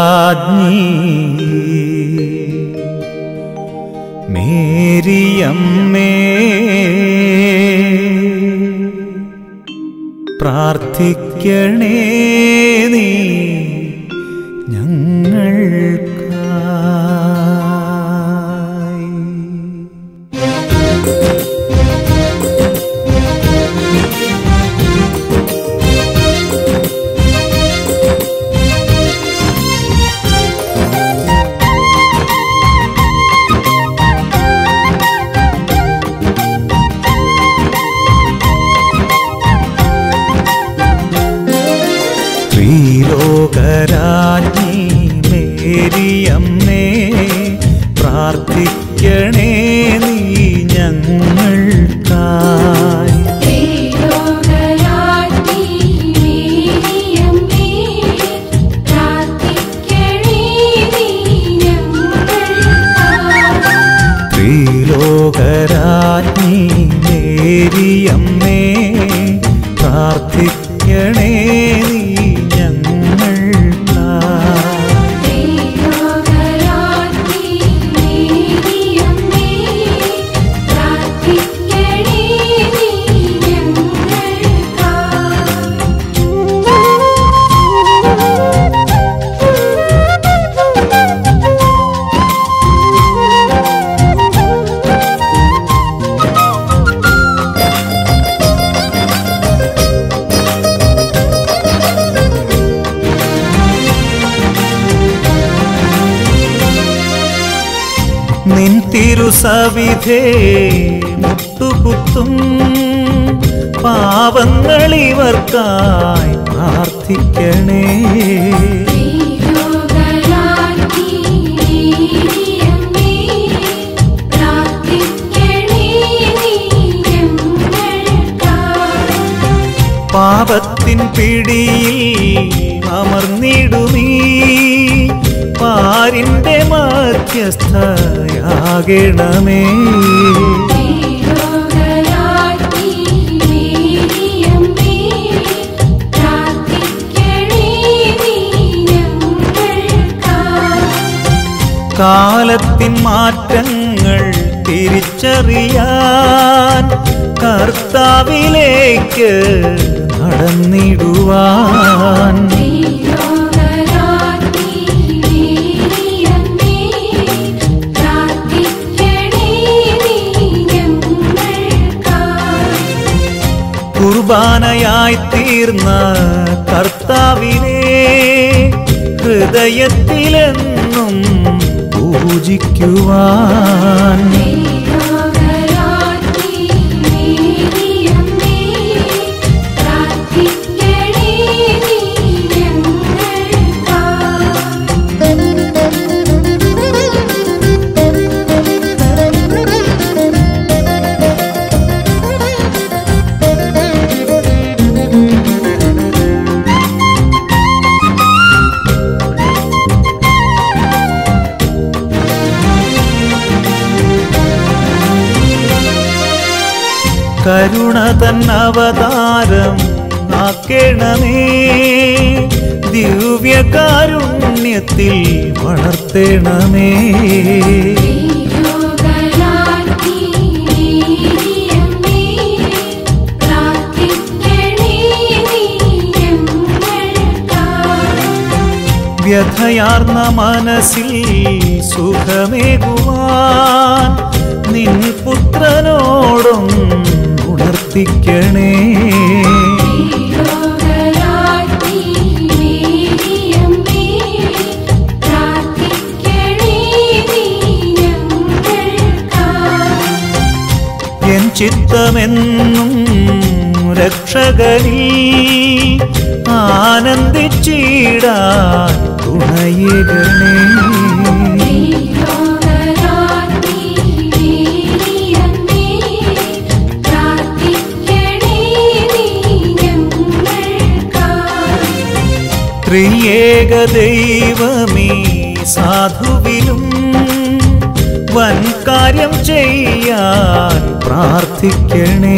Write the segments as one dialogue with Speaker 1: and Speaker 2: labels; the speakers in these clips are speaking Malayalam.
Speaker 1: മേരിയമ്മേ പ്രാർത്ഥിക്കണേ നീ ഞങ്ങൾക്കായി ശ്രീലോകരാജ്ഞി മേരിയമ്മേ പ്രാർത്ഥിക്കണേ നീ ഞങ്ങൾക്കായി
Speaker 2: ത്രിലോകരാജ്ഞി മേരിയമ്മേ, പ്രാർത്ഥിക്കണേ നീ ഞങ്ങൾക്കായി.
Speaker 1: ശ്രീലോകരാജ്ഞി മേരിയമ്മേ പ്രാർത്ഥിക്കണേ നീ ഞങ്ങൾക്കായി
Speaker 2: ത്രിലോകരാജ്ഞി മേരിയമ്മേ, പ്രാർത്ഥിക്കണേ നീ
Speaker 1: നിൻ തിരുസവിധേ മുട്ടുകുത്തും പാവങ്ങളിവർക്കായി പ്രാർത്ഥിക്കണേ
Speaker 2: ത്രിലോകരാജ്ഞി മേരിയമ്മേ, പ്രാർത്ഥിക്കണേ നീ ഞങ്ങൾക്കായി.
Speaker 1: പാപത്തിൻ പിടിയിൽ അമർന്നിടുമീ പാരിന്റെ മധ്യസ്ഥയാകണമേ
Speaker 2: ത്രിലോകരാജ്ഞി മേരിയമ്മേ, പ്രാർത്ഥിക്കണേ നീ ഞങ്ങൾക്കായി.
Speaker 1: കാലത്തിൻ മാറ്റങ്ങൾ തിരിച്ചറിയാൻ കർത്താവിലേക്ക് നടന്നിടുവാൻ
Speaker 2: ത്രിലോകരാജ്ഞി മേരിയമ്മേ, പ്രാർത്ഥിക്കണേ നീ ഞങ്ങൾക്കായി.
Speaker 1: കുർബാനയായി തീർന്ന കർത്താവിനെ ഹൃദയത്തിലെന്നും പൂജിക്കുവാൻ
Speaker 2: ത്രിലോകരാജ്ഞി മേരിയമ്മേ, പ്രാർത്ഥിക്കണേ നീ
Speaker 1: കരുണ തൻ അവതാരം ആക്കേണമേ ദിവ്യകാരുണ്യത്തിൽ വളർത്തേണമേ
Speaker 2: ത്രിലോകരാജ്ഞി മേരിയമ്മേ, പ്രാർത്ഥിക്കണേ നീ ഞങ്ങൾക്കായി.
Speaker 1: വ്യഥയാർന്ന മനസ്സിൽ സുഖമേകുവാൻ നിൻ പുത്രനോടും ഉണർത്തിക്കണേ
Speaker 2: ത്രിലോകരാജ്ഞി മേരിയമ്മേ, പ്രാർത്ഥിക്കണേ നീ ഞങ്ങൾക്കായി.
Speaker 1: എൻ ചിത്തമെന്നും രക്ഷകനിൽ ആനന്ദിച്ചിടാൻ തുണയിടണേ
Speaker 2: ത്രിലോകരാജ്ഞി മേരിയമ്മേ, പ്രാർത്ഥിക്കണേ നീ ഞങ്ങൾക്കായി.
Speaker 1: ത്രിയേക ദൈവമേ സാധുവിലും വൻ കാര്യം ചെയ്യാൻ പ്രാർത്ഥിക്കണേ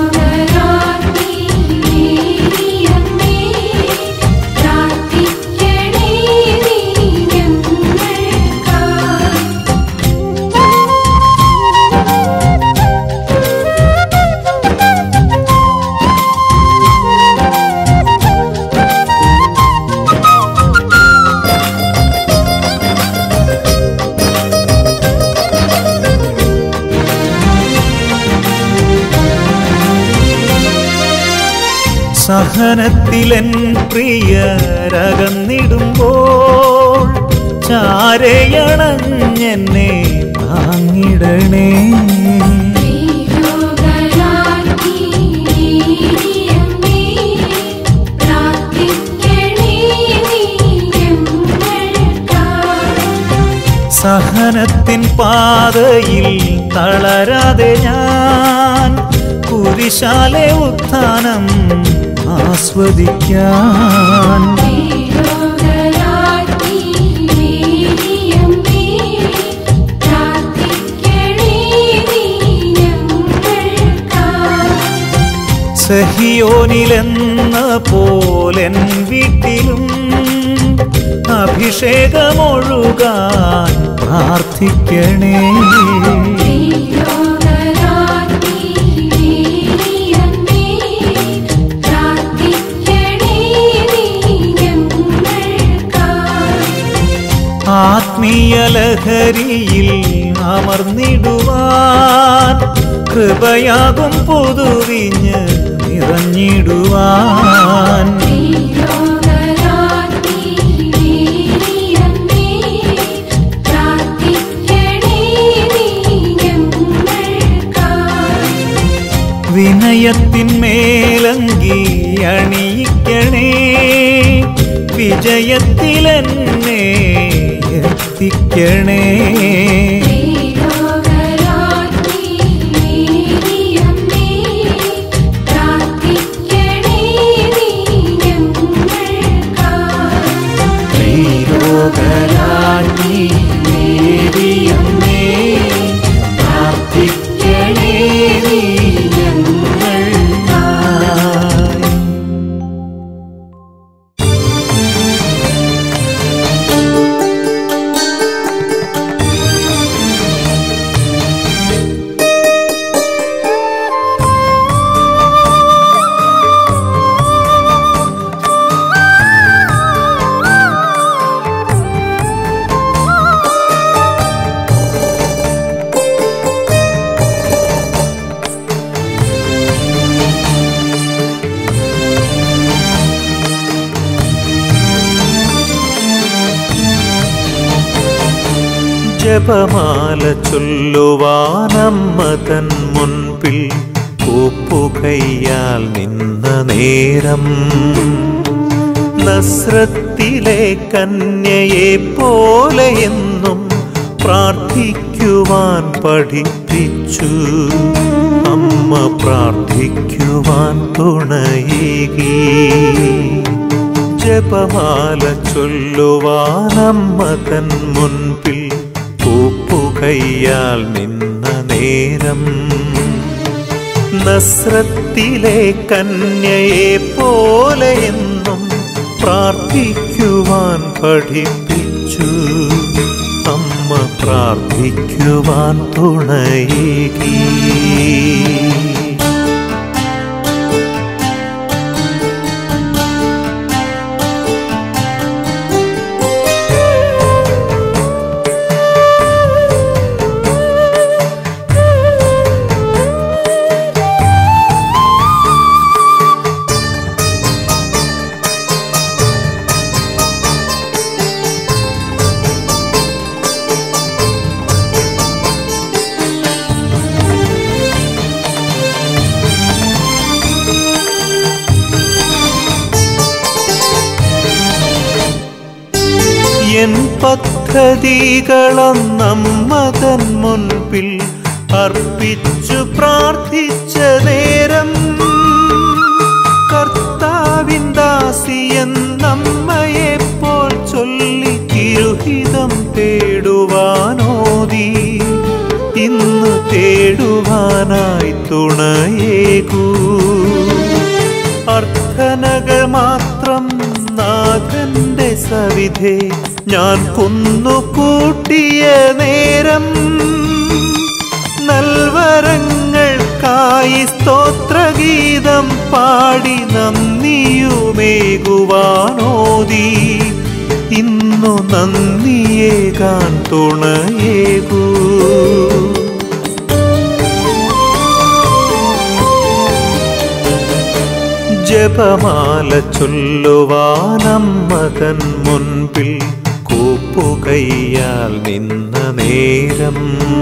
Speaker 2: ത്രിലോകരാജ്ഞി മേരിയമ്മേ, പ്രാർത്ഥിക്കണേ
Speaker 1: സഹനത്തിലെൻ പ്രിയരകന്നിടുമ്പോൾ ചാരയണഞ്ഞെന്നെ താങ്ങിടണേ
Speaker 2: ശ്രീലോകരാജ്ഞി നീയമ്മേ പ്രാർത്ഥിക്കണേ നീ ഞങ്ങൾക്കായി
Speaker 1: സഹനത്തിൻ പാതയിൽ തളരാതെ ഞാൻ കുരിശാലെ ഉത്ഥാനം ആസ്വദിക്കാൻ
Speaker 2: ശ്രീലോകരാജ്ഞി നീയമ്മേ പ്രാർത്ഥിക്കണേ നീ ഞങ്ങൾക്കായി
Speaker 1: സഹിയോനിലെന്ന പോലെൻ വീട്ടിലും അഭിഷേകമൊഴുകാൻ പ്രാർത്ഥിക്കണേ
Speaker 2: ശ്രീലോകരാജ്ഞി നീയമ്മേ പ്രാർത്ഥിക്കണേ നീ ഞങ്ങൾക്കായി
Speaker 1: ആത്മീയ ലഹരിയിൽ അമർന്നിടുവാൻ കൃപയാകും പുതുവിഞ്ഞ് നിറഞ്ഞിടുവാൻ
Speaker 2: ശ്രീലോകരാജ്ഞി നീയമ്മേ പ്രാർത്ഥിക്കണേ നീ ഞങ്ങൾക്കായി
Speaker 1: വിനയത്തിന്മേലങ്കി അണിയിക്കണേ വിജയത്തിലെന്നെ എത്തിക്കണേ
Speaker 2: ശ്രീലോകരാജ്ഞി നീയമ്മേ പ്രാർത്ഥിക്കണേ നീ ഞങ്ങൾക്കായി
Speaker 1: ോഗരാജ്ഞി ദേവിയമ്മേ പ്രാർത്ഥിക്കണേ നീ ഞങ്ങൾക്കായി. ജപമാല ചൊല്ലുവാനമ്മ തൻ മുൻപിൽ കൂപ്പുകയ്യാൽ നിന്ന നേരം നസ്രത്തിലെ കന്യയെ പോലെ എന്നും പ്രാർത്ഥിക്കുവാൻ പഠിപ്പിച്ചു അമ്മ പ്രാർത്ഥിക്കുവാൻ തുണയേകി ജപമാല ചൊല്ലുവാനമ്മ തൻ മുൻപിൽ കൂപ്പുകയ്യാൽ നിന്ന നേരം നസ്രത്തിലെ കന്യയെ പോലെ എന്നും പ്രാർത്ഥിക്കുവാൻ പഠിപ്പിച്ചു അമ്മ പ്രാർത്ഥിക്കുവാൻ തുണയേകി എൻ പദ്ധതികളൊന്നമ്മതൻ മുൻപിൽ അർപ്പിച്ചു പ്രാർത്ഥിച്ച നേരം കർത്താവിൻ ദാസിയെന്നമ്മയെ പോൽ ചൊല്ലി തിരുഹിതം തേടുവാനോദി ഇന്ന് തേടുവാനായി തുണയേകൂ അർത്ഥനകൾ മാത്രം നാഥന്റെ സവിധേ ഞാൻ കുന്നുകൂട്ടിയ നേരം നൽവരങ്ങൾക്കായി സ്തോത്രഗീതം പാടി നന്ദിയുമേകുവാനോദി ഇന്നു നന്ദിയേകാൻ തുണയേകൂ ജപമാല ചൊല്ലുവാനമ്മതൻ മുൻപിൽ കൂപ്പുകയ്യാൽ നിന്ന നേരം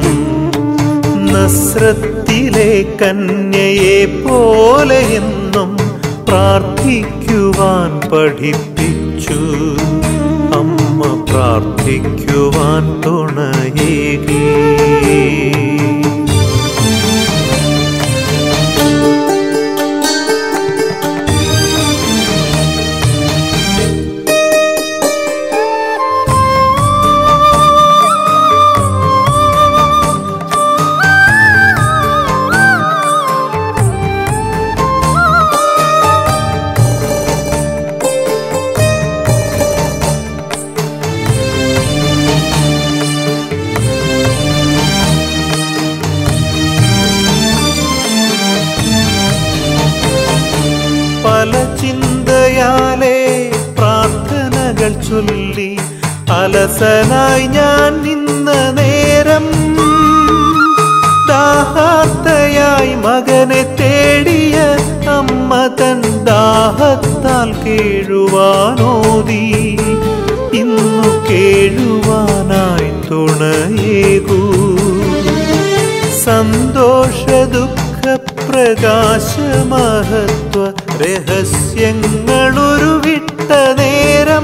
Speaker 1: നസ്രത്തിലെ കന്യയെ പോലെ എന്നും പ്രാർത്ഥിക്കുവാൻ പഠിപ്പിച്ചു അമ്മ പ്രാർത്ഥിക്കുവാൻ തുണയേകി പല ചിന്തയാലേ പ്രാർത്ഥനകൾ ചൊല്ലി അലസനായി ഞാൻ നിന്ന നേരം ദാഹാർത്തയായി മകനെ തേടിയ അമ്മ തൻ ദാഹത്താൽ കേഴുവാനോതി ഇന്നു കേഴുവാനായി തുണയേകൂ സന്തോഷ ദുഃഖ പ്രകാശ മഹത്വ രഹസ്യങ്ങളൊരു വിട്ട നേരം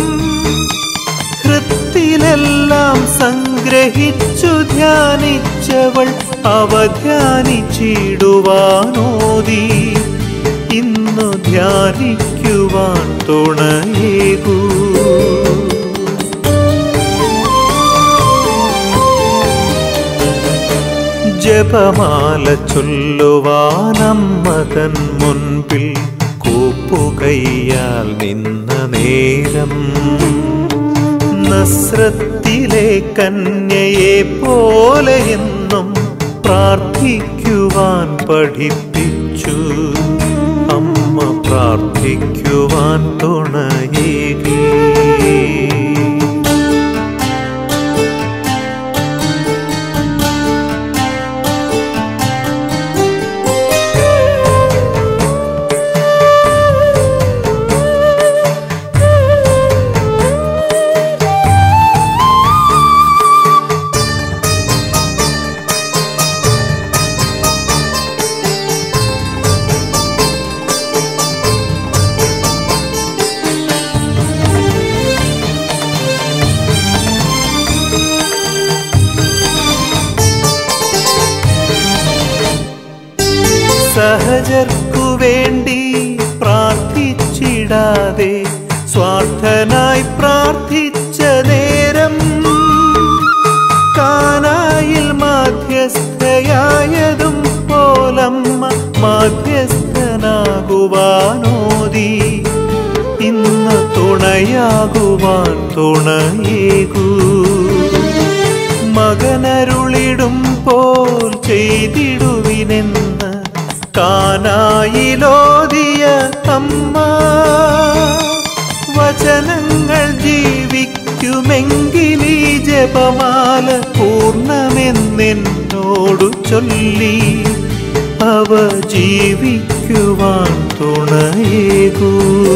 Speaker 1: ഹൃത്തിലെല്ലാം സംഗ്രഹിച്ചു ധ്യാനിച്ചവൾ അവ ധ്യാനിച്ചിടുവാനോതി ഇന്നു ധ്യാനിക്കുവാൻ തുണയേകൂ ജപമാല ചൊല്ലുവാനമ്മതൻ മുൻപിൽ കൂപ്പുകയ്യാൽ നിന്ന നേരം നസ്രത്തിലെ കന്യയെ പോലെ എന്നും പ്രാർത്ഥിക്കുവാൻ പഠിപ്പിച്ചു അമ്മ പ്രാർത്ഥിക്കുവാൻ തുണയേകി സഹജർക്കു വേണ്ടി പ്രാർത്ഥിച്ചിടാതെ സ്വാർത്ഥനായി പ്രാർത്ഥിച്ച നേരം കാനായിൽ മാധ്യസ്ഥയായതും പോലമ്മ മാധ്യസ്ഥനാകുവാനോതി ഇന്ന് തുണയാകുവാൻ തുണയേകൂ മകനരുളിടും പോൽ ചെയ്തിടുവിനെന്ന് കാനായിലോതിയ അമ്മ വചനങ്ങൾ ജീവിക്കുമെങ്കിലീ ജപമാല പൂർണ്ണമെന്നെന്നോടു ചൊല്ലി അവ ജീവിക്കുവാൻ തുണയേകൂ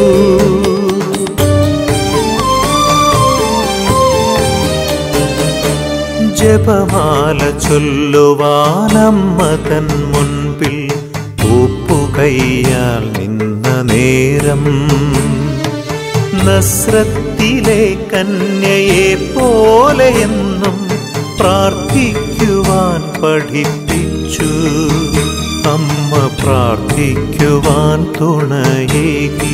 Speaker 1: ജപമാല ചൊല്ലുവാനമ്മ തൻ മുൻപിൽ കൂപ്പുകയ്യാൽ നിന്ന നേരം നസ്രത്തിലെ കന്യയെ പോലെ എന്നും പ്രാർത്ഥിക്കുവാൻ പഠിപ്പിച്ചു അമ്മ പ്രാർത്ഥിക്കുവാൻ തുണയേകി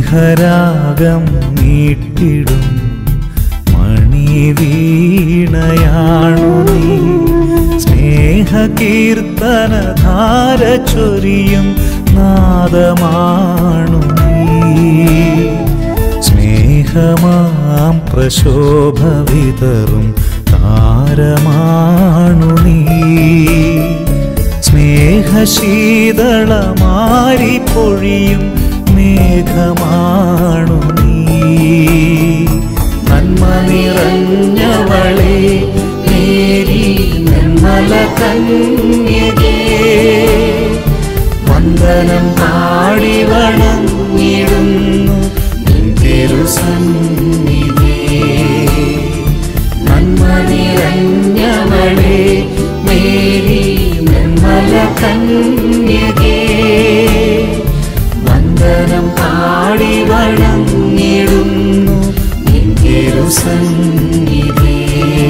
Speaker 3: സ്നേഹരാഗം നീട്ടിടും മണിവീണയാണു നീ സ്നേഹകീർത്തനധാര ചൊരിയും നാദമാണു നീ സ്നേഹമാം പ്രശോഭ വിതറും താരമാണു നീ സ്നേഹശീതളമാരി പൊഴിയും മേഘമാണു നീ നന്മ നിറഞ്ഞവളെ നേരി നിർമ്മല കന്യകേ വന്ദനം പാടി വണങ്ങിടുന്നു നിൻ തിരുസന്നിധി നന്മ നിറഞ്ഞവളെ മേരി നിർമ്മല കന്യകേ വന്ദനം പാടി വണങ്ങിടുന്നു നിൻ തിരുസന്നിധി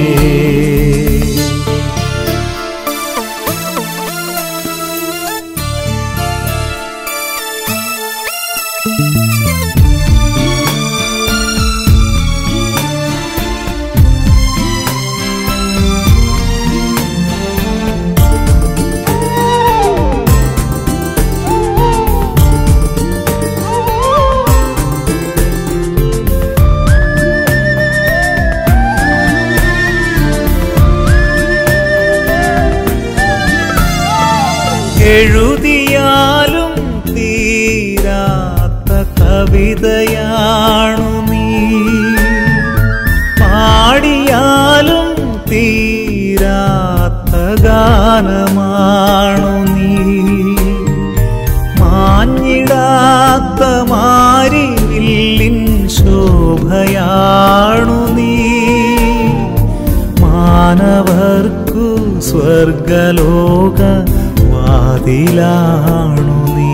Speaker 3: എഴുതിയാലും തീരാത്ത കവിതയാണു നീ പാടിയാലും തീരാത്ത ഗാനമാണു നീ മാഞ്ഞിടാത്ത മാരിവില്ലിൻ ശോഭയാണു നീ മാനവർക്കു സ്വർഗലോക വാതിലാണു നീ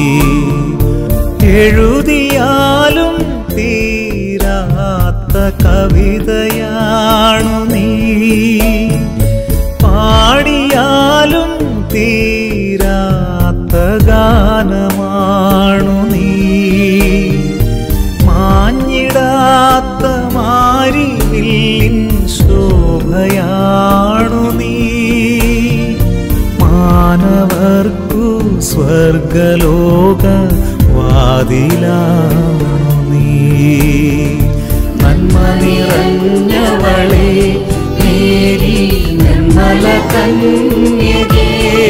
Speaker 3: എഴുതിയാലും തീരാത്ത കവിതയാണു നീ പാടിയാലും തീരാത്ത ഗാനമാണു നീ മാഞ്ഞിടാത്ത മാരിവില്ലിൻ ശോഭയാണു നീ മാനവർക്കു സ്വർഗലോക വാതിലാണു നീ നന്മ നിറഞ്ഞവളെ നേരി നിർമ്മല കന്യകേ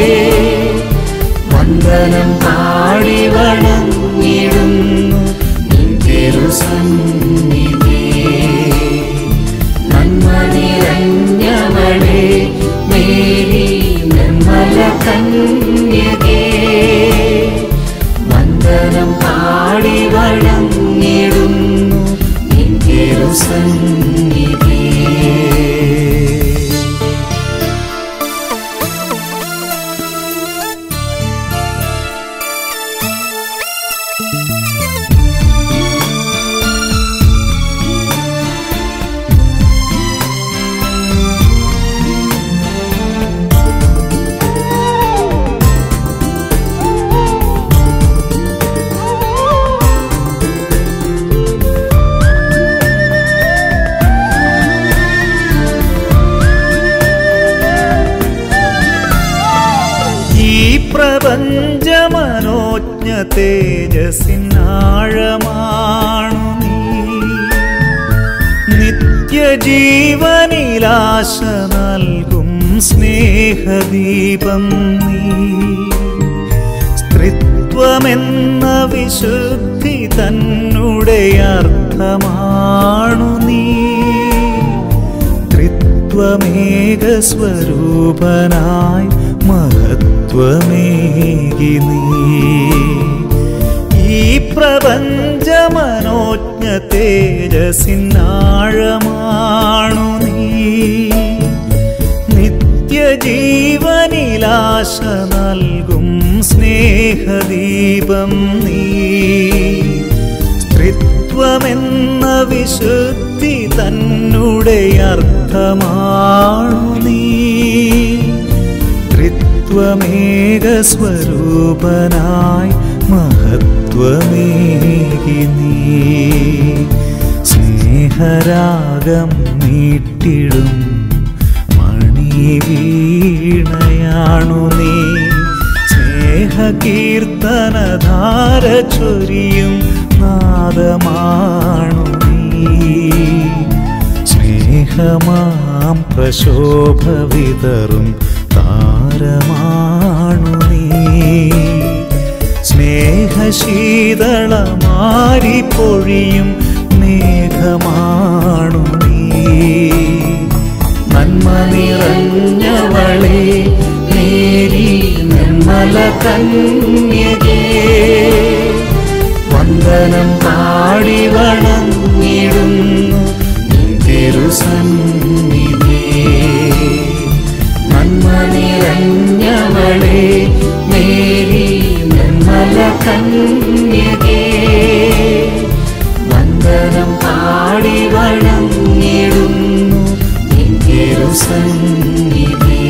Speaker 3: വന്ദനം പാടി വണങ്ങിടുന്നു നിൻ തിരുസന്നിധി നന്മ നിറഞ്ഞവളെ മേരി നിർമ്മല കന്യകേ വന്ദനം പാടി വണങ്ങിടുന്നു നിൻ തിരുസന്നിധി ഈ പ്രപഞ്ചമനോജ്ഞ തേജസ്സിനാഴമാണു നീ നിത്യജീവനിലാശ നൽകും സ്നേഹദീപം നീ സ്ത്രീത്വമെന്ന വിശുദ്ധി തന്നെ അർത്ഥമാണു നീ ത്രിത്വമേകസ്വരൂപനായി മഹത്വമേകി നീ ഈ പ്രപഞ്ചമനോജ്ഞ തേജസ്സിനാഴമാണു നീ നിത്യജീവനിലാശ നൽകും സ്നേഹദീപം നീ സ്ത്രീത്വമെന്ന വിശുദ്ധി തന്നെ അർത്ഥമാണു നീ ത്രിത്വമേകസ്വരൂപനായി മഹത്വമേകി മഹത്വമേകി നീ സ്നേഹരാഗം നീട്ടിടും മണിവീണയാണു നീ സ്നേഹകീർത്തനധാര ചൊരിയും നാദമാണു നീ സ്നേഹമാം പ്രശോഭ വിതറും താരമാണു നീ സ്നേഹശീതളമാരി പൊഴിയും മേഘമാണു നീ നന്മ നിറഞ്ഞവളെ നേരി നിർമ്മല കന്യകേ വന്ദനം പാടി വണങ്ങിടുന്നു നിൻ തിരുസന്നിധി നന്മ നിറഞ്ഞവളെ മേരി നിർമ്മല കന്യകേ വന്ദനം പാടി വണങ്ങിടുന്നു നിൻ തിരുസന്നിധി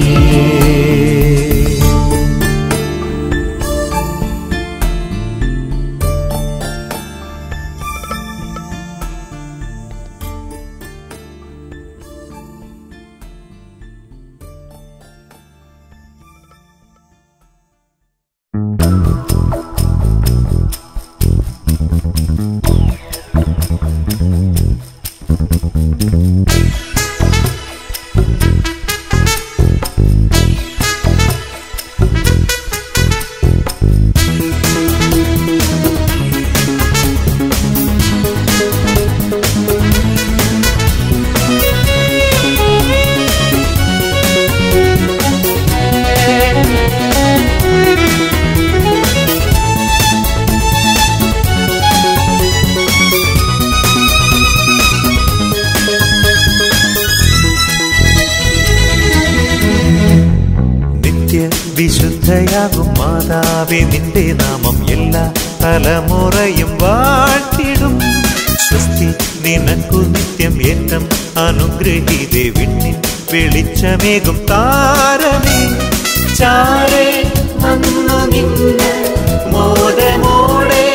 Speaker 1: നിത്യ വിശുദ്ധയാകും മാതാവേ നിന്റെ നാമം എല്ലാ തലമുറയും വാഴ്ത്തിടും സ്വസ്തി നിനക്കു നിത്യം ഏറ്റം അനുഗ്രഹീതേ വിണ്ണിൻ വെളിച്ചമേകും താരമേ ചാരേ വന്നു നിന്ന് മോദമോടെ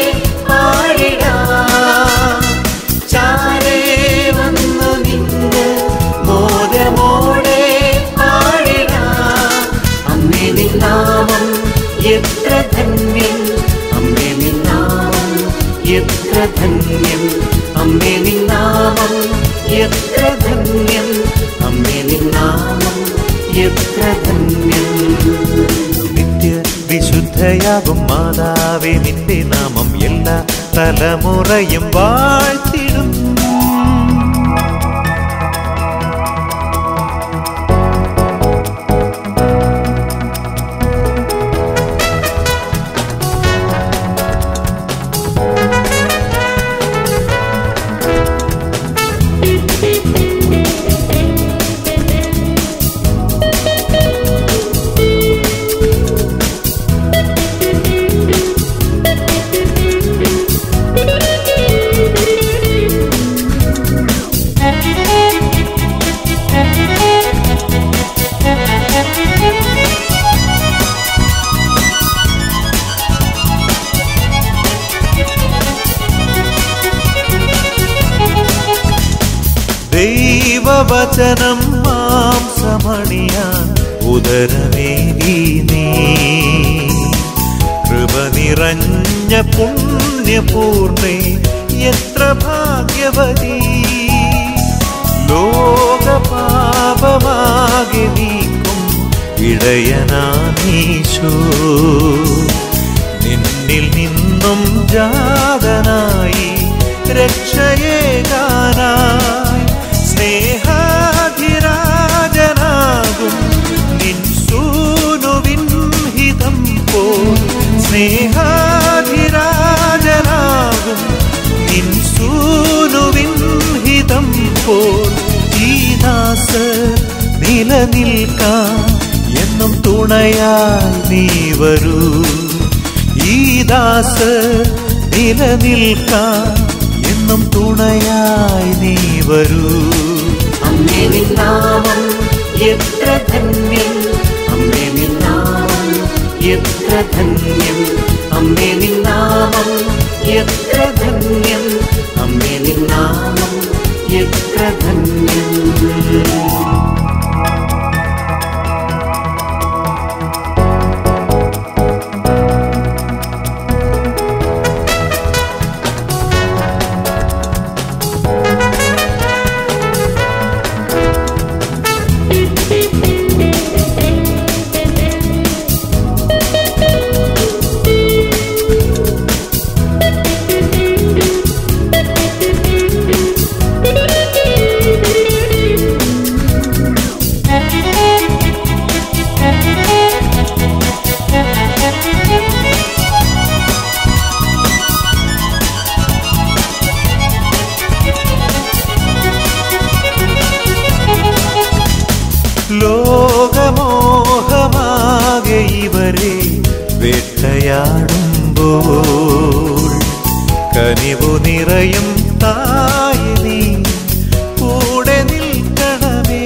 Speaker 1: പാടിടാം ചാരേ വന്നു നിന്ന് മോദമോടെ പാടിടാം അമ്മേ നിന്നാമം എത്ര ധന്യം അമ്മേ നിന്നാമം എത്ര ധന്യം അമ്മേ നിന്നാമം എത്ര ധന്യം അമ്മേ നിന്നാമം എത്ര ധന്യം നിത്യ വിശുദ്ധയാകും മാതാവേ നിന്റെ നാമം എല്ലാ തലമുറയും വാഴ്ത്തിടും ദൈവവചനം മാംസമണിയാൻ ഉദരമേകി നീ കൃപ നിറഞ്ഞ പുണ്യപൂർണേ എത്ര ഭാഗ്യവതി ലോകപാപമാകെ നീക്കും ഇടയനാനീശോ നിന്നിൽ നിന്നും ജാതനായി രക്ഷയേകാനായി സ്നേഹാധിരാജനാകും നിൻ സൂനുവിൻ ഹിതം പോ സ്നേഹാധിരാജനാകും നിൻ സൂനുവിൻ ഹിതം പോൽ ഈ ദാസ നിലനിൽക്കാം എന്നും തുണയായി നീ വരൂ ഈ ദാസ നിലനിൽക്കാം എന്നും തുണയായി നീ വരൂ
Speaker 2: അമ്മേ നിന്നാമം എത്ര ധന്യം അമ്മേ നിന്നാമം എത്ര ധന്യം അമ്മേ നിന്നാമം എത്ര ധന്യം അമ്മേ നിൻ നാമം എത്ര ധന്യം
Speaker 1: ലോകമോഹമാകെ ഇവരെ വേട്ടയാടുമ്പോൾ കനിവു നിറയും തായി നീ കൂടെ നിൽക്കണമേ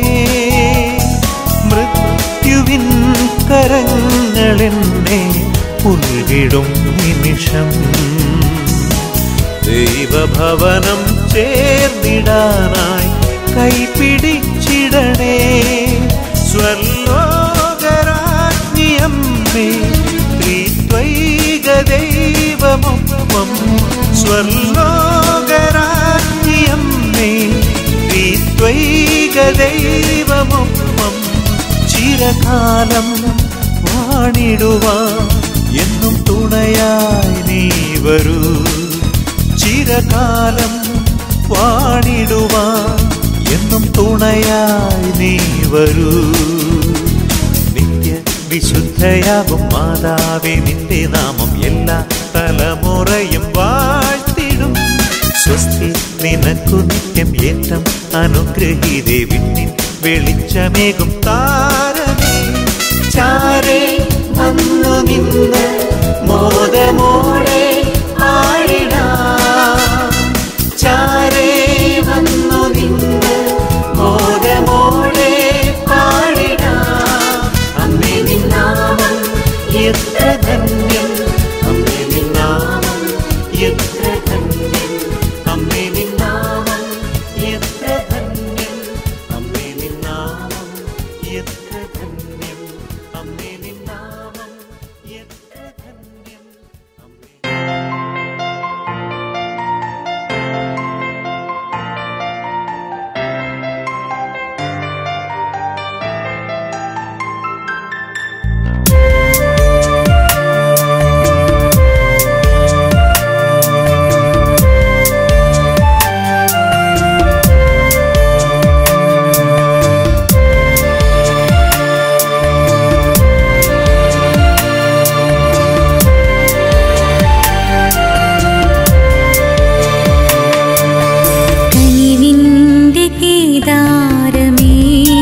Speaker 1: മൃത്യുവിൻ കരങ്ങളെന്നെ ഉൾവിടും നിമിഷം ദൈവഭവനം ചേർന്നിടാനായി കൈപിടിച്ചിടണേ സ്വർലോകരാജ്ഞിയമ്മേ ത്രിത്വൈക ദൈവമൊപ്പം സ്വർലോകരാജ്ഞിയമ്മേ ത്രിത്വൈക ദൈവമൊപ്പം ചിരകാലം വാണിടുവാൻ എന്നും തുണയായി നീ വരൂ ചിരകാലം വാണിടുവാൻ എന്നും തുണയായി നീ വരൂ നിത്യ വിശുദ്ധയാകും മാതാവേ നിന്റെ നാമം എല്ലാ തലമുറയും വാഴ്ത്തിടും സ്വസ്തി നിനക്കു നിത്യം ഏറ്റം അനുഗ്രഹീതേ വിണ്ണിൻ വെളിച്ചമേകും താരമേ
Speaker 2: ചാരേ വന്നു നിന്ന് മോദമോടെ പാടിടാം ചാരേ വന്നു നിന്ന് മോദമോടെ പാടിടാം അമ്മേ നിന്നാമം എത്ര ധന്യം അമ്മേ നിന്നാമം എത്ര ധന്യം അമ്മേ നിന്നാമം എത്ര ധന്യം അമ്മേ നിന്നാമം എത്ര ധന്യം അമ്മേ നിന്നാമം എത്ര ധന്യം അമ്മേ
Speaker 4: കനിവിന്റെ കേദാരമേ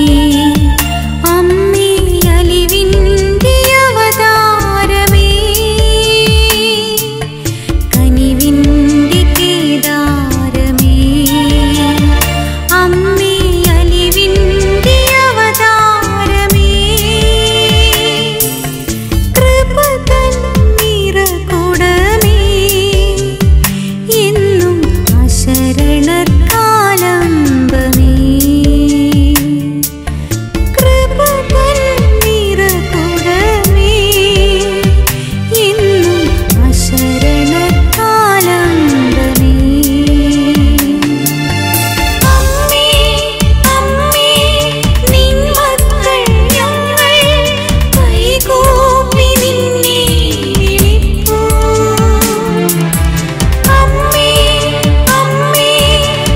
Speaker 4: അമ്മേ അലിവിന്റെ അവതാരമേ കനിവിന്റെ കേദാരമേ അമ്മേ അലിവിന്റെ അവതാരമേ കൃപ തൻ നിറകുടമേ എന്നും അശരണക്കാലംബമേ കൃപ തൻ നിറകുടമേ എന്നും അശരണക്കാലംബമേ അമ്മേ അമ്മേ നിൻ മക്കൾ ഞങ്ങൾ കൈകൂപ്പി നിന്നെ വിളിപ്പൂ അമ്മേ അമ്മേ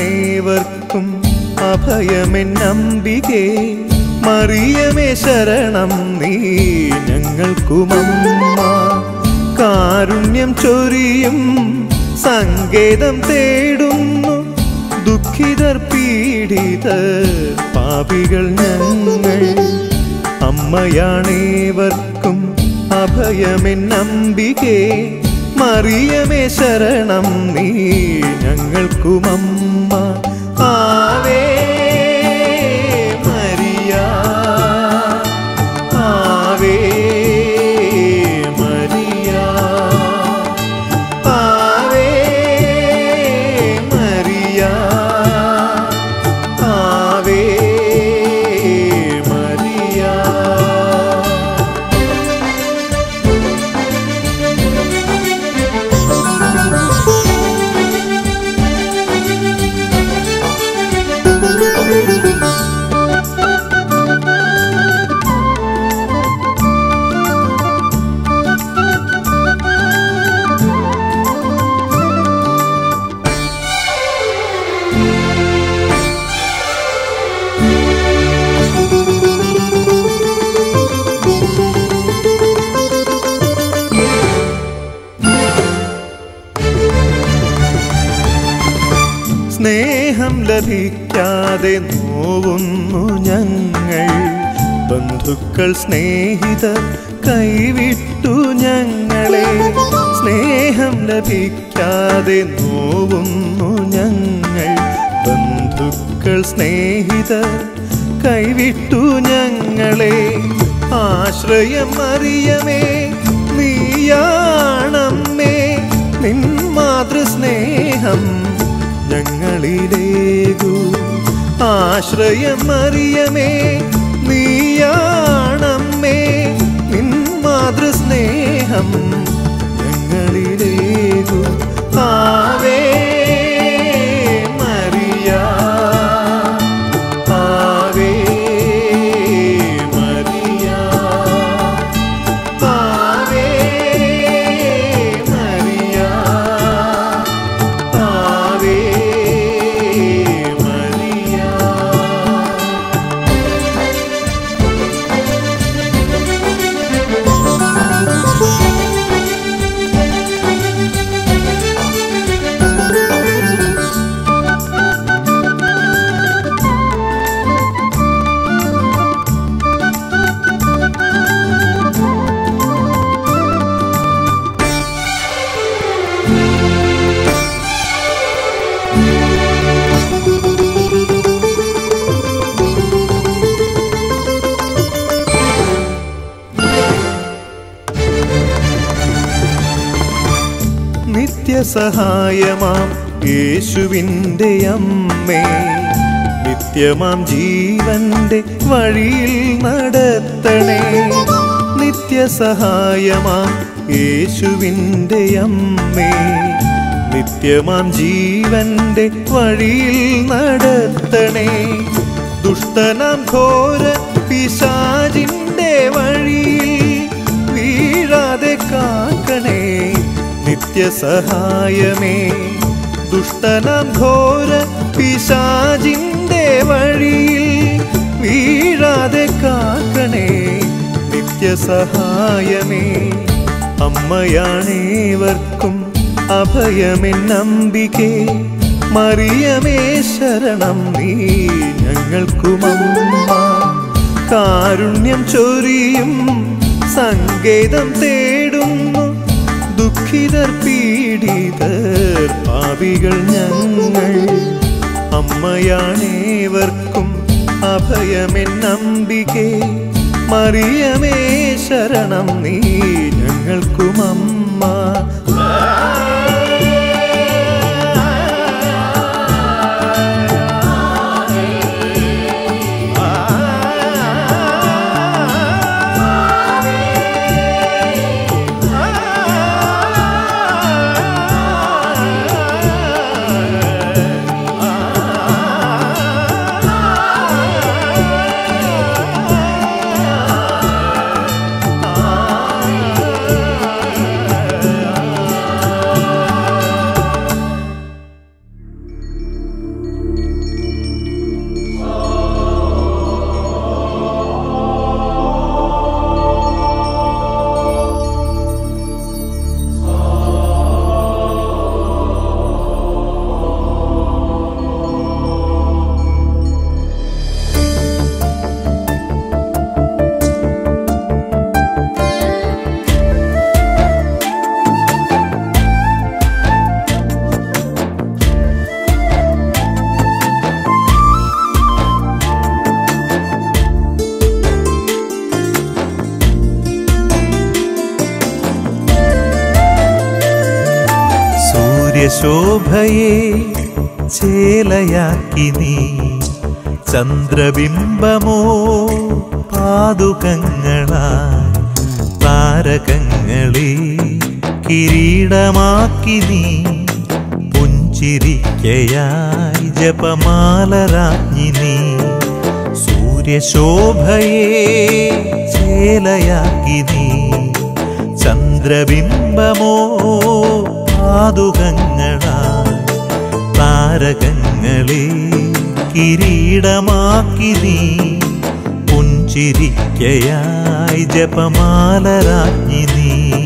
Speaker 1: അമ്മയാണേവർക്കും അഭയമെന്നംബികേ മറിയമേ ശരണം നീ ഞങ്ങൾക്കുമമ്മ കാരുണ്യം ചൊരിയും സങ്കേതം തേടുന്നു ദുഃഖിതർ പീഡിതർ പാപികൾ ഞങ്ങൾ അമ്മയാണേവർക്കും അഭയമെന്നംബികേ മറിയമേ ശരണം നീ ഞങ്ങൾക്കുമമ്മ ആവേ മരിയ ആവേ മരിയ ആവേ മരിയ ആവേ മരിയ സ്നേഹം ലഭിക്കാതെ നോവുന്നു ഞങ്ങൾ ബന്ധുക്കൾ സ്നേഹിതർ കൈവിട്ടു ഞങ്ങളെ സ്നേഹം ലഭിക്കാതെ നോവുന്നു ഞങ്ങൾ ബന്ധുക്കൾ സ്നേഹിതർ കൈവിട്ടു ഞങ്ങളെ ആശ്രയം അറിയമേ നീയാണമ്മേ നിൻ മാതൃസ്നേഹം ഞങ്ങളിലേകു ആശ്രയം അറിയമേ നീയാണമ്മേ നിൻ മാതൃസ്നേഹം ഞങ്ങളിലേകു ആവേ മരിയ ആവേ മരിയ ആവേ മരിയ ആവേ മരിയ നിത്യസഹായമാം യേശുവിൻ്റെ അമ്മേ നിത്യമാം ജീവന്റെ വഴിയിൽ നടത്തണേ നിത്യസഹായമാം യേശുവിൻ്റെ അമ്മേ നിത്യമാം ജീവന്റെ വഴിയിൽ നടത്തണേ ദുഷ്ടനാം ഘോര പിശാചിന്റെ വഴിയിൽ വീഴാതെ കാക്കണേ നിത്യസഹായമേ ദുഷ്ടനാം ഘോര പിശാചിന്റെ വഴിയിൽ വീഴാതെ കാക്കണേ നിത്യസഹായമേ അമ്മയാണേവർക്കും അഭയമെന്നംബികേ മറിയമേ ശരണം നീ ഞങ്ങൾക്കുമമ്മ കാരുണ്യം ചൊരിയും സങ്കേതം തേടുന്നു ദുഃഖിതർ പീഡിതർ പാപികൾ ഞങ്ങൾ അമ്മയാണേവർക്കും അഭയമെന്നംബികേ മറിയമേ ശരണം നീ ഞങ്ങൾക്കുമമ്മ ആ സൂര്യശോഭയെ ചേലയാക്കി നീ ചന്ദ്രബിംബമോ പാതുകങ്ങളായി താരകങ്ങളെ കിരീടമാക്കി നീ പുഞ്ചിരിക്കയായി ജപമാലരാജ്ഞി നീ സൂര്യശോഭയെ ചേലയാക്കി നീ ചന്ദ്രബിംബമോ പാതുകങ്ങളായി താരകങ്ങളെ കിരീടമാക്കി നീ പുഞ്ചിരിക്കയായി ജപമാലരാജ്ഞി നീ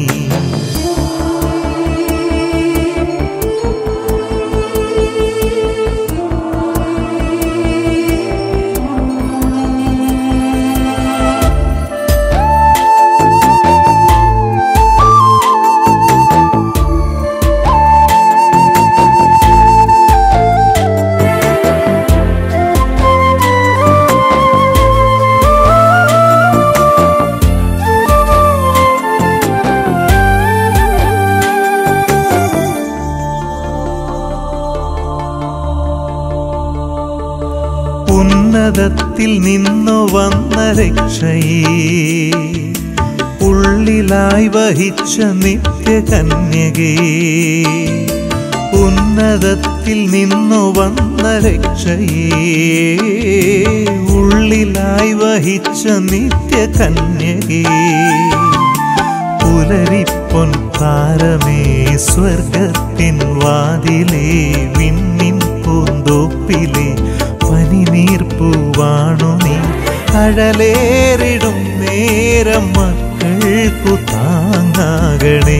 Speaker 1: ഉന്നതത്തിൽ നിന്നു വന്ന രക്ഷയെ ഉള്ളിലായി വഹിച്ച നിത്യകന്യകേ ഉന്നതത്തിൽ നിന്നു വന്ന രക്ഷയെ ഉള്ളിലായി വഹിച്ച നിത്യകന്യകേ പുലരിപ്പൊൻ താരമേ സ്വർഗത്തിൻ വാതിലേ വിണ്ണിൻ പൂന്തോപ്പിലെ പനിനീർപ്പൂവാണു നീ അഴലേറിടും നേരം മക്കൾക്കു താങ്ങാകണേ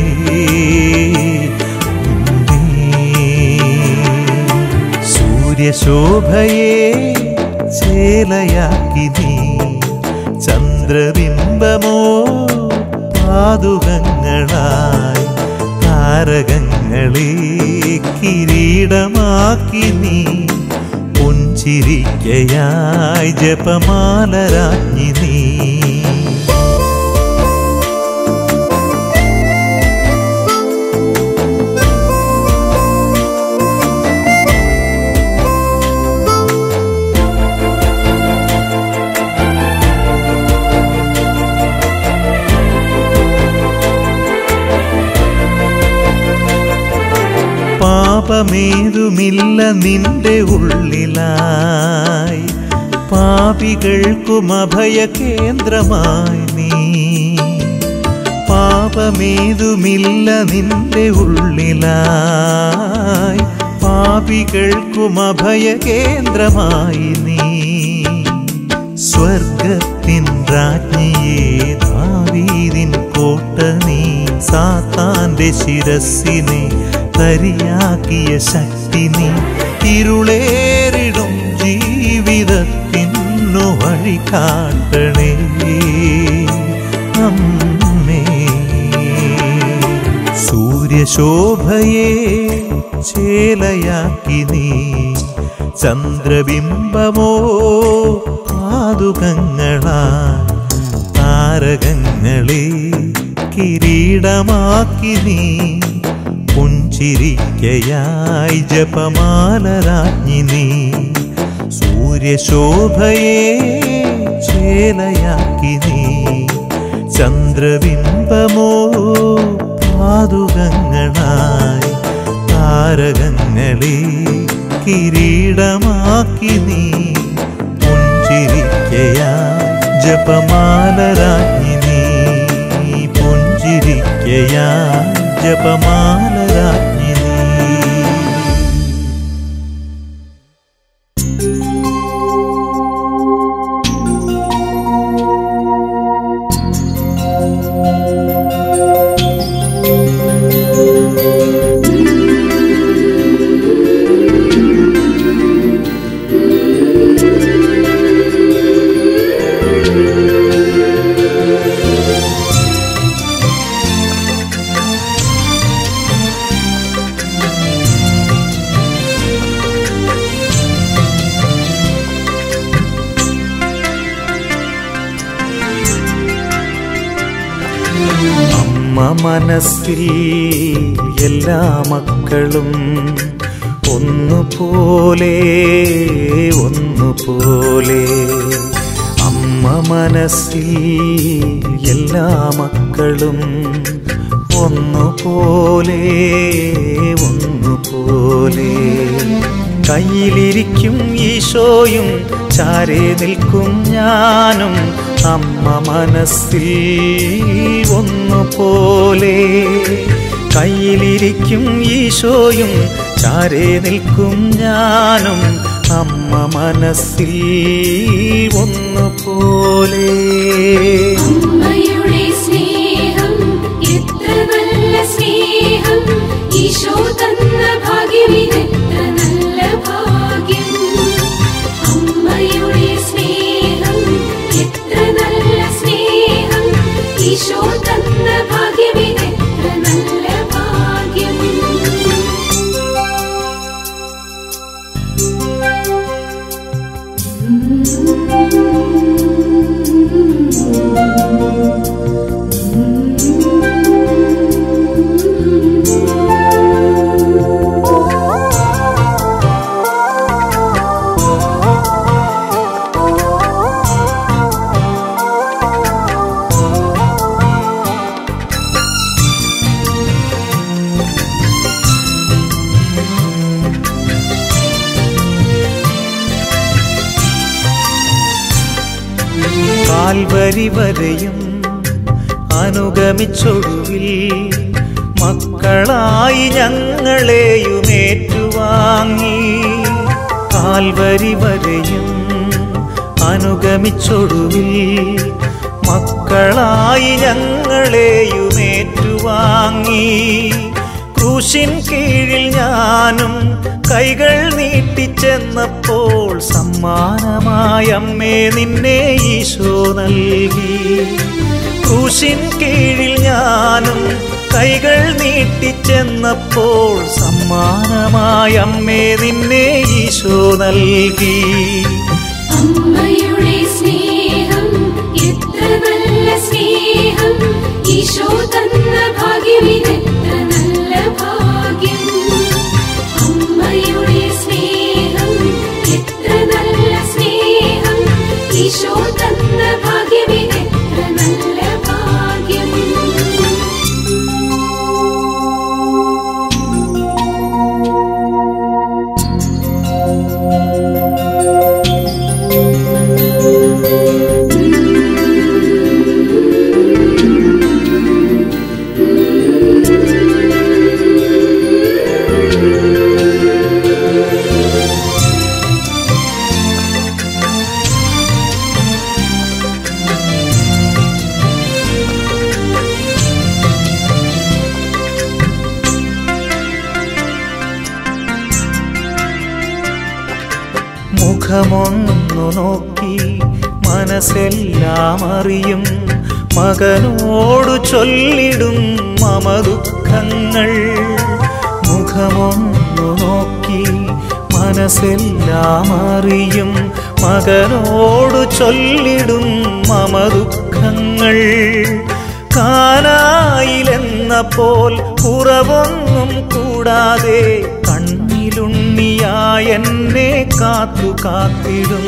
Speaker 1: സൂര്യശോഭയെ ചേലയാക്കി നീ ചന്ദ്രബിംബമോ പാതുകങ്ങളായി താരകങ്ങളെ കിരീടമാക്കി നീ പുഞ്ചിരിക്കയായി ജപമാലരാജ്ഞി നീ പാപമേതുമില്ല നിന്റെ ഉള്ളിലായി പാപികൾക്കും അഭയ കേന്ദ്രമായി നീ പാപമേതുമില്ല നിന്റെ ഉള്ളിലായി പാപികൾക്കും അഭയ കേന്ദ്രമായി നീ സ്വർഗത്തിൻ രാജ്ഞിയെ ദാവീദിൻ കോട്ട നീ സാത്താന്റെ ശിരസിനെ തരിയാക്കിയ ശക്തി നീ ഇരുളേറിടും ജീവിതത്തിനു വഴി കാട്ടണേ അമ്മേ സൂര്യശോഭയെ ചേലയാക്കി നീ ചന്ദ്രബിംബമോ പാതുകങ്ങളായി താരകങ്ങളെ കിരീടമാക്കി നീ പുഞ്ചിരിക്കയായി ജപമാലരാജ്ഞി നീ സൂര്യശോഭയെ ചേലയാക്കി നീ ചന്ദ്രബിംബമോ പാതുകങ്ങളായി താരകങ്ങളെ കിരീടമാക്കി നീ പുഞ്ചിരിക്കയായി ജപമാലരാജ്ഞി നീ പുഞ്ചിരിക്കയായി ജപമാലരാജ്ഞി നീ
Speaker 2: ും
Speaker 1: മനസ്സിൽ എല്ലാ മക്കളും ഒന്നുപോലെ ഒന്നുപോലെ അമ്മ മനസ്സിൽ എല്ലാ മക്കളും ഒന്നുപോലെ ഒന്നുപോലെ കയ്യിലിരിക്കും ഈശോയും ചാരെ നിൽക്കും ഞാനും അമ്മ മനസ്സിൽ ഒന്നുപോലെ കയ്യിലിരിക്കും ഈശോയും ചാരെ നിൽക്കും ഞാനും അമ്മ മനസ്സിൽ ഒന്നുപോലെ
Speaker 5: അമ്മയുടെ സ്നേഹം എത്ര നല്ല സ്നേഹം ഈശോ തന്ന ഭാഗ്യമിതെത്ര നല്ല ഭാഗ്യം അമ്മയുടെ സ്നേഹം എത്ര നല്ല സ്നേഹം ഈശോ തന്ന ഭാഗ്യമിതെത്ര നല്ല ഭാഗ്യം
Speaker 1: കാൽവരി വരെയും അനുഗമിച്ചൊടുവിൽ മക്കളായി ഞങ്ങളെയും ഏറ്റുവാങ്ങി കാൽവരി വരെയും അനുഗമിച്ചൊടുവിൽ മക്കളായി ഞങ്ങളെയും ഏറ്റുവാങ്ങി ക്രൂശിൻ കീഴിൽ ഞാനും കൈകൾ നീട്ടിച്ചെന്നപ്പോൾ സമ്മാനമായ അമ്മേ നിന്നെ ഈശോ നൽകി ക്രൂശിൻ കീഴിൽ ഞാനും കൈകൾ നീട്ടിച്ചെന്നപ്പോൾ സമ്മാനമായ അമ്മേ നിന്നെ ഈശോ നൽകി
Speaker 5: അമ്മയുടെ സ്നേഹം എത്ര നല്ല സ്നേഹം ഈശോ തന്ന ഭാഗ്യമിതെത്ര നല്ല ഭാഗ്യം അമ്മയുടെ സ്നേഹം എത്ര നല്ല സ്നേഹം ഈശോ തന്ന ഭാഗ്യമിതെത്ര നല്ല ഭാഗ്യം
Speaker 1: മുഖമൊന്നു നോക്കി മനസ്സെല്ലാം അറിയും മകനോടു ചൊല്ലിടും മമ ദുഃഖങ്ങൾ മുഖമൊന്നു നോക്കി മനസ്സെല്ലാം അറിയും മകനോടു ചൊല്ലിടും മമ ദുഃഖങ്ങൾ കാനായിലെന്ന പോൽ കുറവൊന്നും കൂടാതെ കണ്ണിലുണ്ണിയായ എന്നെ കാത്തു കാത്തിടും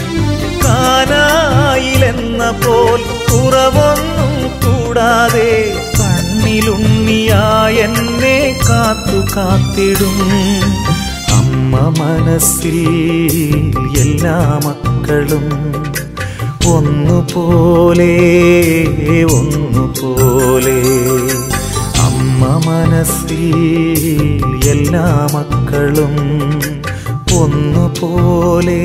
Speaker 1: കാനായിലെന്ന പോൽ കുറവൊന്നും കൂടാതെ കണ്ണിലുണ്ണിയായ എന്നെ കാത്തു കാത്തിടും അമ്മ മനസ്സിൽ എല്ലാ മക്കളും ഒന്നുപോലെ ഒന്നുപോലെ അമ്മ മനസ്സിൽ എല്ലാ മക്കളും ഒന്നുപോലെ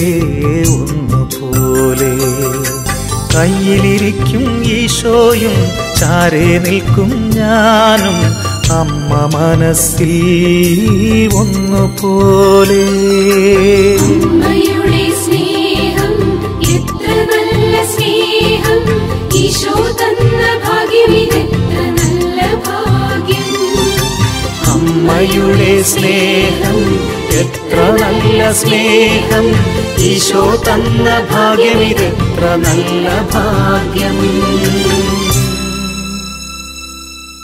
Speaker 1: ഒന്നുപോലെ കയ്യിലിരിക്കും ഈശോയും ചാരെ നിൽക്കും ഞാനും അമ്മ മനസ്സിൽ ഒന്നുപോലെ
Speaker 5: അമ്മയുടെ സ്നേഹം എത്ര നല്ല സ്നേഹം ഈശോ തന്ന ഭാഗ്യമിതെത്ര നല്ല ഭാഗ്യം
Speaker 1: അമ്മയുടെ സ്നേഹം എത്ര നല്ല സ്നേഹം ഈശോ തന്ന ഭാഗ്യമിതെത്ര നല്ല ഭാഗ്യം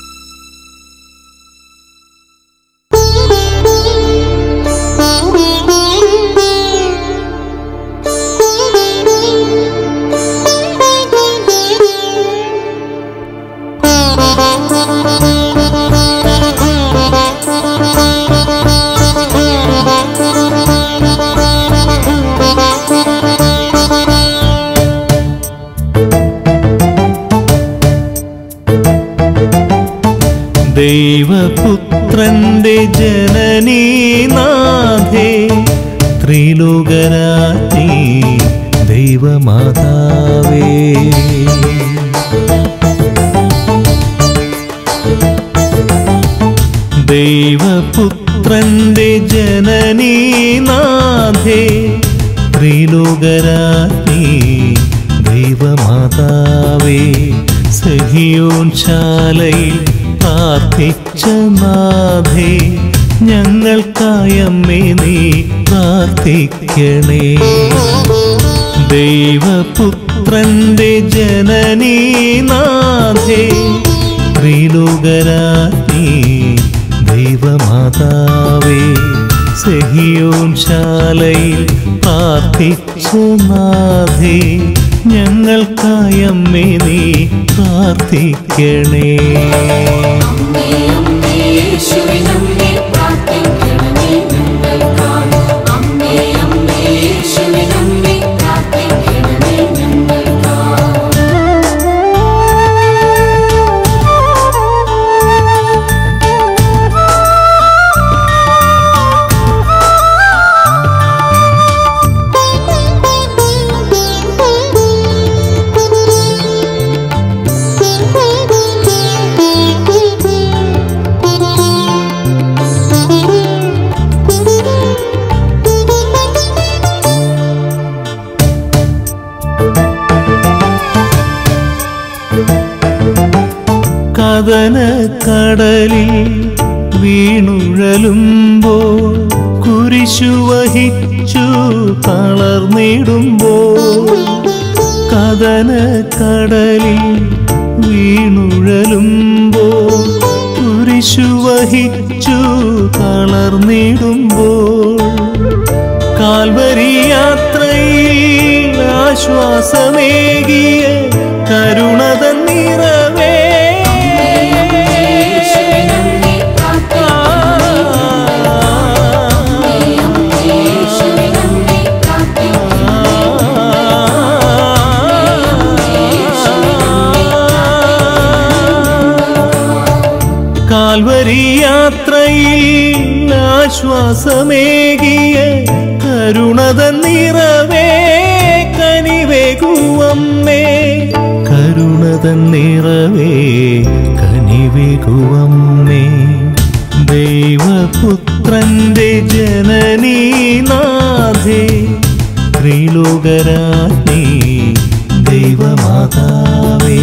Speaker 1: ദൈവപുത്രന്റെ ജനനീനാഥേ ത്രിലോകരാജ്ഞി ദൈവമാതാവേ ദൈവപുത്രന്റെ ജനനീനാഥേ ത്രിലോകരാജ്ഞി ദൈവമാതാവേ സഹിയോൻ ശാലയിൽ പ്രാർത്ഥിച്ച നാഥേ ഞങ്ങൾക്കായമ്മേ നീ പ്രാർത്ഥിക്കണേ ദൈവപുത്രന്റെ ജനനീനാഥേ ത്രിലോകരാജ്ഞി ദൈവമാതാവേ സഹിയോൻ ശാലയിൽ പ്രാർത്ഥിച്ച നാഥേ ഞങ്ങൾക്കായമ്മേ നീ പ്രാർത്ഥിക്കണേ
Speaker 5: യേശുവിനമ്മേ പ്രാർത്ഥിക്കണമേ ഞങ്ങൾക്കായി അമ്മേ അമ്മേ യേശുവിനമ്മേ പ്രാർത്ഥിക്കണമേ ഞങ്ങൾക്കായി
Speaker 1: കഥന കടലിൽ വീണുഴലുമ്പോൾ കുരിശു വഹിച്ചു തളർന്നിടുമ്പോൾ കഥന കടലിൽ വീണുഴലുമ്പോൾ കുരിശു വഹിച്ചു തളർന്നിടുമ്പോൾ കാൽവരി യാത്രയിൽ ആശ്വാസമേകിയ കരുണത നിറവേ
Speaker 5: യേശുവിനമ്മേ പ്രാർത്ഥിക്കണമേ യേശുവിനമ്മേ പ്രാർത്ഥിക്കണമേ
Speaker 1: കാൽവരി യാത്രയിൽ ആശ്വാസമേകിയ കരുണത നിറവേ കനിവേകുവമ്മേ കരുണത നിറവേ കനിവേകുവമ്മേ ദൈവപുത്രന്റെ ജനനീനാഥേ ത്രിലോകരാജ്ഞി ദൈവമാതാവേ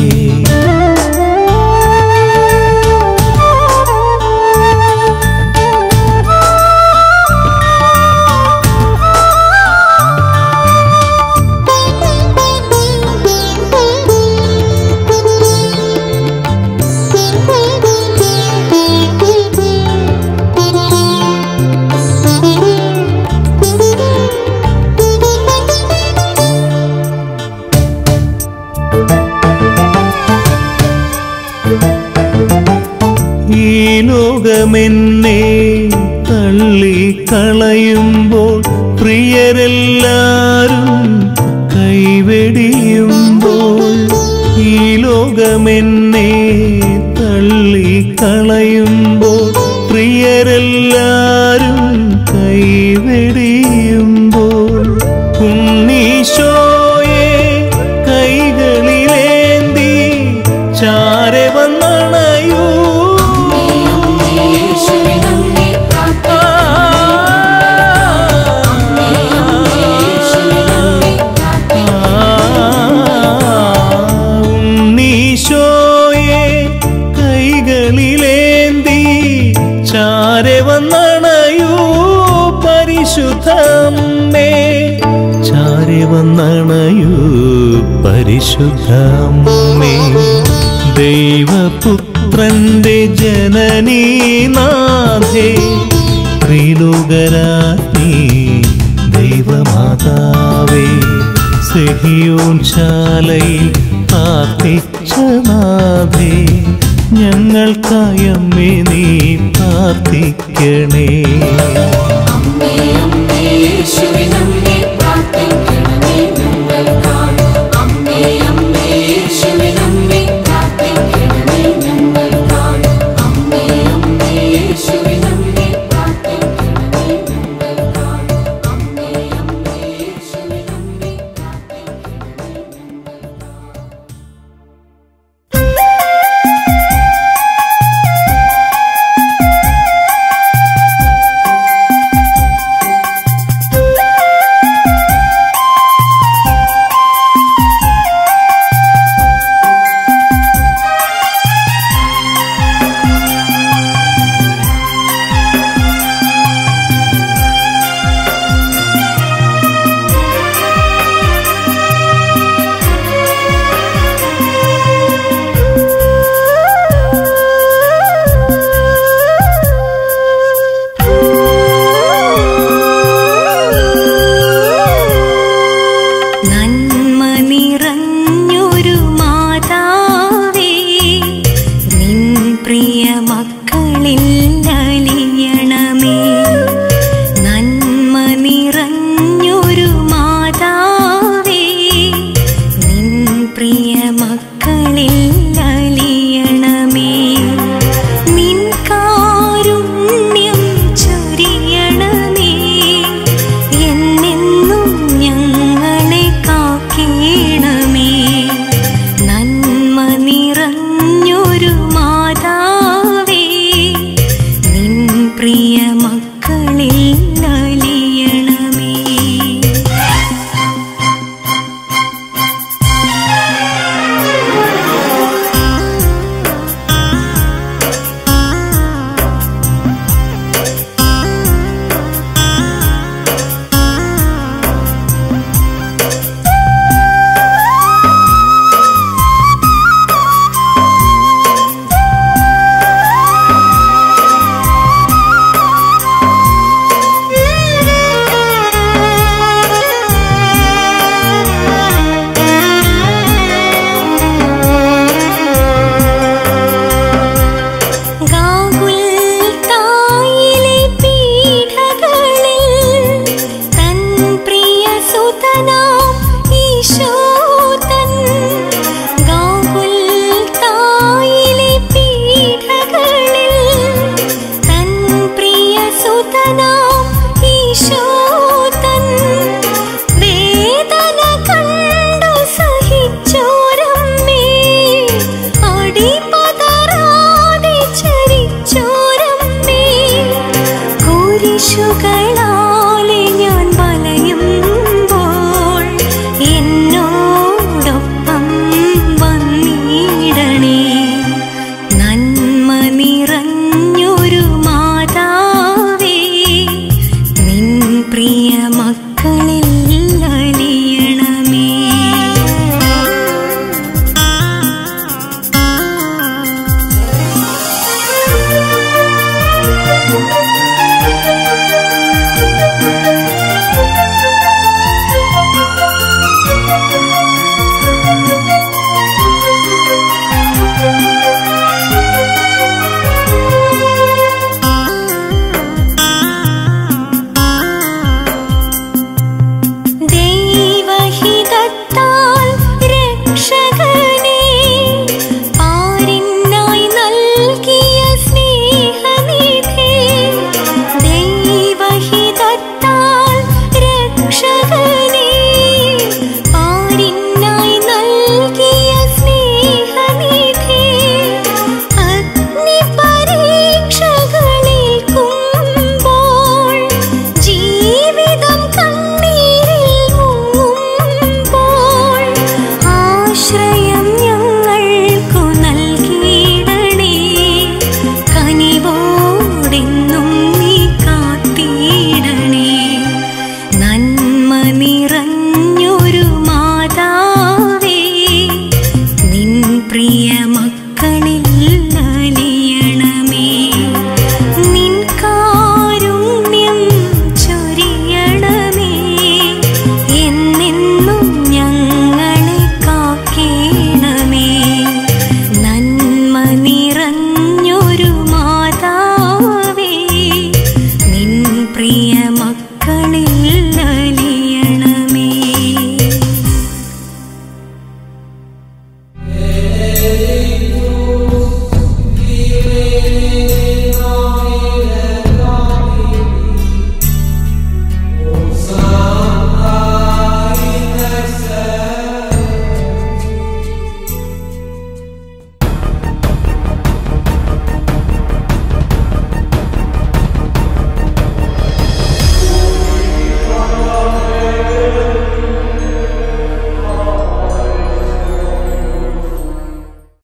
Speaker 1: ഈ ലോകമെന്നെ തള്ളിക്കളയുമ്പോൾ പ്രിയരെല്ലാരും കൈവെടിയുമ്പോൾ ഈ ലോകമെന്നെ തള്ളിക്കളയുമ്പോൾ പ്രിയരെല്ലാരും കൈവെടിയുമ്പോൾ ഉണ്ണീശോയെ കൈകളിലേന്തി ചാരെ വന്നണയൂ
Speaker 5: യേശുവിനമ്മേ യേശുവിനമ്മേ
Speaker 1: ഉണ്ണീശോയെ കൈകളിലേന്തി ചാരെ വന്നണയൂ പരിശുദ്ധമ്മേ ചാരെ വന്നണയൂ പരിശുദ്ധമ്മേ ദൈവപുത്രന്റെ ജനനീനാഥേ ത്രിലോകരാജ്ഞി ദൈവമാതാവേ സഹിയോൻ ശാലയിൽ പ്രാർത്ഥിച്ച നാഥേ ഞങ്ങൾക്കായമ്മേ നീ പ്രാർത്ഥിക്കണേ
Speaker 5: യേശുവിനമ്മേ പ്രാർത്ഥിക്കണമേ ഞങ്ങൾക്കായി അമ്മേ അമ്മേ യേശുവിനമ്മേ പ്രാർത്ഥിക്കണമേ ഞങ്ങൾക്കായി അമ്മേ അമ്മേ
Speaker 4: സുതനാം ഈശോതൻ ഗാകുൽത്തായിലെ പീഠകളിൽ തൻ പ്രിയ സുതനാം ഈശോതൻ വേദന കണ്ടു സഹിച്ചോരമ്മേ അടിപതറാതെ ചരിച്ചോരമ്മേ കുരിശുകളാലെ ഞാൻ വലയുമ്പോൾ എന്നോടൊപ്പം വന്നിടണേ നന്മ നിറഞ്ഞൊരു മാതാവേ നിൻ പ്രിയ മക്കളെ